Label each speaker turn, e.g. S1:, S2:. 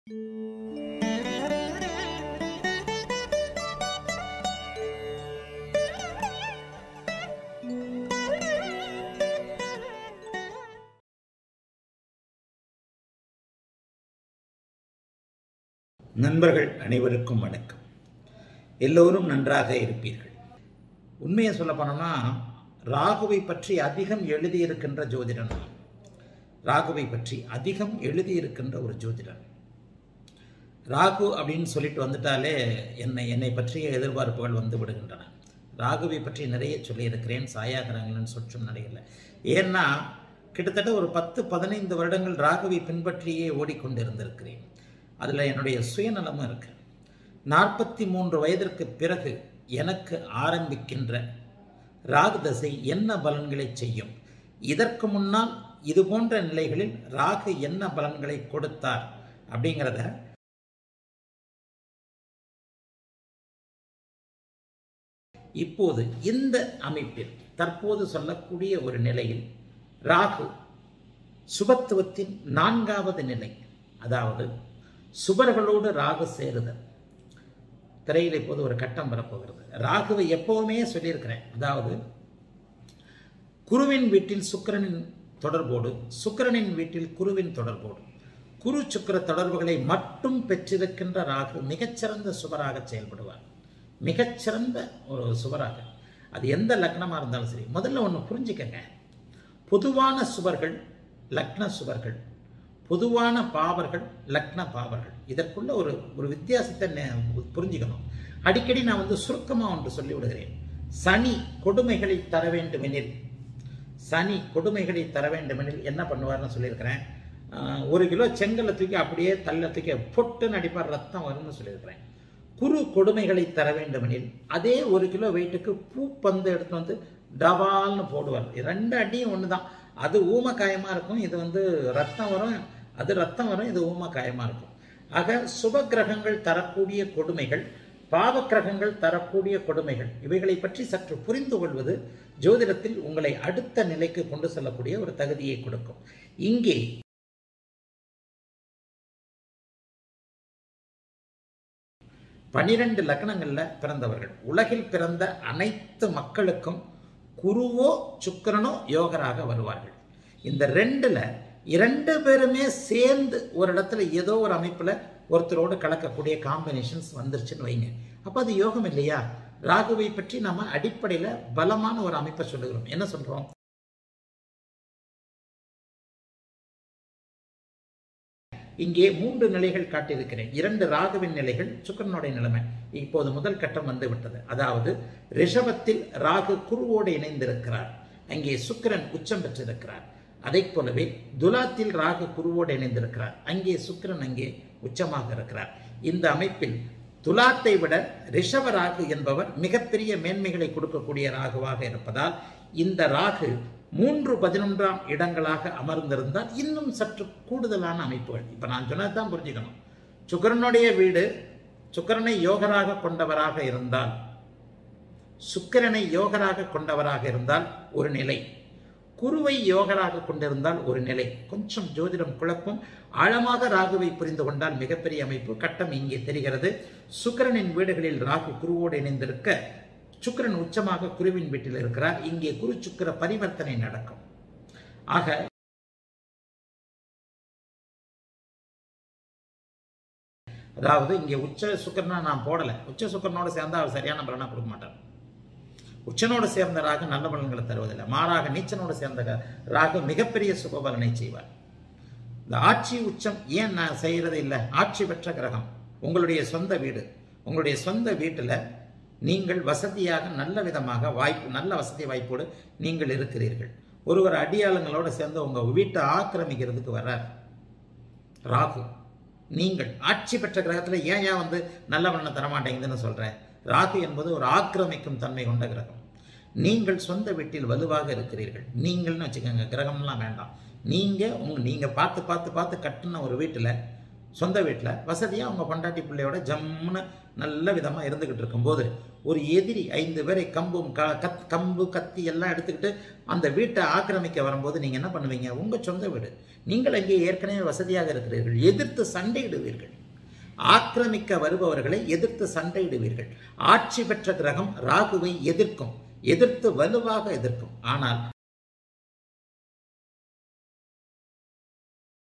S1: நண்பர்கள் அனைவருக்கும் வணக்கம் எல்லோரும் நன்றாக இருப்பீர்கள் உண்மையை சொல்ல போனோம்னா ராகுவை பற்றி அதிகம் எழுதியிருக்கின்ற ஜோதிடன் நான். ராகுவை பற்றி அதிகம் எழுதியிருக்கின்ற ஒரு ஜோதிடன் ராகு அப்படின்னு சொல்லிட்டு வந்துட்டாலே என்னை என்னை பற்றிய எதிர்பார்ப்புகள் வந்து விடுகின்றன ராகுவை பற்றி நிறைய சொல்லியிருக்கிறேன் சாயாகிரகங்கள்னு சொற்றும் நடையில் ஏன்னா கிட்டத்தட்ட ஒரு பத்து பதினைந்து வருடங்கள் ராகுவை பின்பற்றியே ஓடிக்கொண்டிருந்திருக்கிறேன் அதில் என்னுடைய சுயநலமும் இருக்கு நாற்பத்தி மூன்று வயதிற்கு பிறகு எனக்கு ஆரம்பிக்கின்ற ராகு தசை என்ன பலன்களை செய்யும் இதற்கு முன்னால் இது போன்ற நிலைகளில் ராகு என்ன பலன்களை கொடுத்தார் அப்படிங்கிறத இப்போது இந்த அமைப்பில் தற்போது சொல்லக்கூடிய ஒரு நிலையில் ராகு சுபத்துவத்தின் நான்காவது நிலை அதாவது சுபர்களோடு ராகு சேருதல் திரையில் இப்போது ஒரு கட்டம் வரப்போகிறது ராகுவை எப்பவுமே சொல்லியிருக்கிறேன் அதாவது குருவின் வீட்டில் சுக்கிரனின் தொடர்போடு சுக்கிரனின் வீட்டில் குருவின் தொடர்போடு குரு சுக்கிர தொடர்புகளை மட்டும் பெற்றிருக்கின்ற ராகு மிகச்சிறந்த சுபராக செயல்படுவார் மிகச்சிறந்த ஒரு சுபராக அது எந்த லக்னமாக இருந்தாலும் சரி முதல்ல ஒன்று புரிஞ்சுக்கங்க பொதுவான சுவர்கள் லக்ன சுவர்கள் பொதுவான பாவர்கள் லக்ன பாவர்கள் இதற்குள்ள ஒரு ஒரு வித்தியாசத்தை நே- புரிஞ்சுக்கணும் அடிக்கடி நான் வந்து சுருக்கமாக ஒன்று சொல்லி விடுகிறேன் சனி கொடுமைகளை தர வேண்டுமெனில் சனி கொடுமைகளை தர வேண்டுமெனில் என்ன பண்ணுவார்னு சொல்லியிருக்கிறேன் ஆஹ், ஒரு கிலோ செங்கல்லை தூக்கி அப்படியே தள்ள தூக்கி பொட்டுன்னு அடிப்பார் ரத்தம் வரும்னு சொல்லியிருக்கிறேன் குரு கொடுமைகளை தர வேண்டுமெனில் அதே ஒரு கிலோ வெயிட்டுக்கு பூ பந்து எடுத்து வந்து டபால்னு போடுவார் ரெண்டு அடியும் ஒன்று தான் அது ஊம காயமாக இருக்கும் இது வந்து ரத்தம் வரும் அது ரத்தம் வரும் இது ஊம காயமாக இருக்கும் ஆக சுப கிரகங்கள் தரக்கூடிய கொடுமைகள் பாவ கிரகங்கள் தரக்கூடிய கொடுமைகள் இவைகளை பற்றி சற்று புரிந்து கொள்வது ஜோதிடத்தில் உங்களை அடுத்த நிலைக்கு கொண்டு செல்லக்கூடிய ஒரு தகுதியை கொடுக்கும் இங்கே பனிரெண்டு லக்னங்கள்ல பிறந்தவர்கள் உலகில் பிறந்த அனைத்து மக்களுக்கும் குருவோ சுக்கிரனோ யோகராக வருவார்கள் இந்த ரெண்டுல இரண்டு பேருமே சேர்ந்து ஒரு இடத்துல ஏதோ ஒரு அமைப்புல ஒருத்தரோடு கலக்கக்கூடிய காம்பினேஷன்ஸ் வந்துருச்சுன்னு வைங்க அப்ப அது யோகம் இல்லையா ராகுவை பற்றி நம்ம அடிப்படையில பலமான ஒரு அமைப்பை சொல்லுகிறோம் என்ன சொல்றோம் இங்கே மூன்று நிலைகள் காட்டியிருக்கிறேன் இரண்டு ராகுவின் நிலைகள் சுக்கிரனுடைய நிலைமை இப்போது முதல் கட்டம் வந்து விட்டது அதாவது ரிஷபத்தில் ராகு குருவோடு இணைந்திருக்கிறார் அங்கே சுக்கிரன் உச்சம் பெற்றிருக்கிறார் அதைப் போலவே துலாத்தில் ராகு குருவோடு இணைந்திருக்கிறார் அங்கே சுக்கிரன் அங்கே உச்சமாக இருக்கிறார் இந்த அமைப்பில் துலாத்தை விட ரிஷப ராகு என்பவர் மிகப்பெரிய மேன்மைகளை கொடுக்கக்கூடிய ராகுவாக இருப்பதால் இந்த ராகு மூன்று பதினொன்றாம் இடங்களாக அமர்ந்திருந்தால் இன்னும் சற்று கூடுதலான அமைப்புகள் இப்ப நான் சொன்னது தான் புரிஞ்சுக்கணும் சுக்கிரனுடைய வீடு சுக்கிரனை யோகராக கொண்டவராக இருந்தால் சுக்கிரனை யோகராக கொண்டவராக இருந்தால் ஒரு நிலை குருவை யோகராக கொண்டிருந்தால் ஒரு நிலை கொஞ்சம் ஜோதிடம் குழப்பம் ஆழமாக ராகுவை புரிந்து கொண்டால் மிகப்பெரிய அமைப்பு கட்டம் இங்கே தெரிகிறது சுக்கிரனின் வீடுகளில் ராகு குருவோடு இணைந்திருக்க சுக்கிரன் உச்சமாக குருவின் வீட்டில் இருக்கிறார் இங்கே குரு சுக்கிர பரிவர்த்தனை நடக்கும் ஆக அதாவது இங்கே உச்ச சுக்கிரனை நான் போடல உச்ச சுக்கிரனோட சேர்ந்தா அவர் சரியான பலனா கொடுக்க மாட்டார் உச்சனோடு சேர்ந்த ராகு நல்ல பலன்களை தருவதில்லை மாறாக நீச்சனோடு சேர்ந்த க- ராகு மிகப்பெரிய சுப பலனை செய்வார் இந்த ஆட்சி உச்சம் ஏன் நான் செய்யறது இல்லை ஆட்சி பெற்ற கிரகம் உங்களுடைய சொந்த வீடு உங்களுடைய சொந்த வீட்டில் நீங்கள் வசதியாக நல்ல விதமாக வாய்ப்பு நல்ல வசதி வாய்ப்போடு நீங்கள் இருக்கிறீர்கள் ஒருவர் அடியாளுங்களோட சேர்ந்து உங்க வீட்டை ஆக்கிரமிக்கிறதுக்கு வர்றார் ராகு நீங்கள் ஆட்சி பெற்ற கிரகத்தில் ஏன் ஏன் வந்து நல்ல பலனை தரமாட்டேங்குதுன்னு சொல்றேன் ராகு என்பது ஒரு ஆக்கிரமிக்கும் தன்மை கொண்ட கிரகம் நீங்கள் சொந்த வீட்டில் வலுவாக இருக்கிறீர்கள் நீங்கள்னு வச்சுக்கோங்க கிரகம்லாம் வேண்டாம் நீங்க உங்க நீங்க பார்த்து பார்த்து பார்த்து கட்டின ஒரு வீட்டில் சொந்த வீட்டில் வசதியாக உங்க பொண்டாட்டி பிள்ளையோட ஜம்முன்னு நல்ல விதமாக இருந்துகிட்டு இருக்கும்போது ஒரு எதிரி ஐந்து பேரை கம்பும் க கத் கம்பு கத்தி எல்லாம் எடுத்துக்கிட்டு அந்த வீட்டை ஆக்கிரமிக்க வரும்போது நீங்கள் என்ன பண்ணுவீங்க உங்கள் சொந்த வீடு நீங்கள் அங்கே ஏற்கனவே வசதியாக இருக்கிறீர்கள் எதிர்த்து சண்டையிடுவீர்கள் ஆக்கிரமிக்க வருபவர்களை எதிர்த்து சண்டையிடுவீர்கள் ஆட்சி பெற்ற கிரகம் ராகுவை எதிர்க்கும் எதிர்த்து வலுவாக எதிர்க்கும் ஆனால்